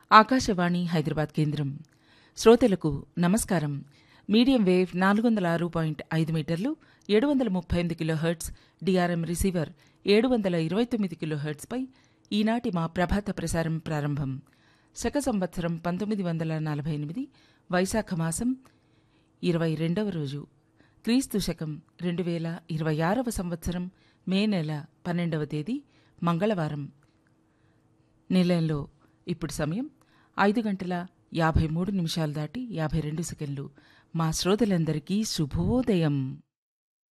ఆకాశవాణి హైదరాబాద్ కేంద్రం శ్రోతలకు నమస్కారం మీడియం వేవ్ నాలుగు వందల ఆరు పాయింట్ ఐదు మీటర్లు ఏడు వందల ముప్పై ఎనిమిది కిలో హెర్ట్స్ డిఆర్ఎం రిసీవర్ ఏడు వందల ఇరవై తొమ్మిది కిలో హెర్ట్స్పై ఈనాటి మా ప్రభాత ప్రసారం ప్రారంభం శక సంవత్సరం పంతొమ్మిది వందల నలభై ఎనిమిది వైశాఖ మాసం ఇరవై రెండవ రోజు క్రీస్తు శకం రెండు వేల ఇరవై ఆరవ సంవత్సరం మే నెల పన్నెండవ తేదీ మంగళవారం నిలయంలో ఇప్పుడు సమయం ఐదు గంటల యాభై మూడు నిమిషాలు దాటి యాభై రెండు సెకండ్లు మా శ్రోతలందరికీ శుభోదయం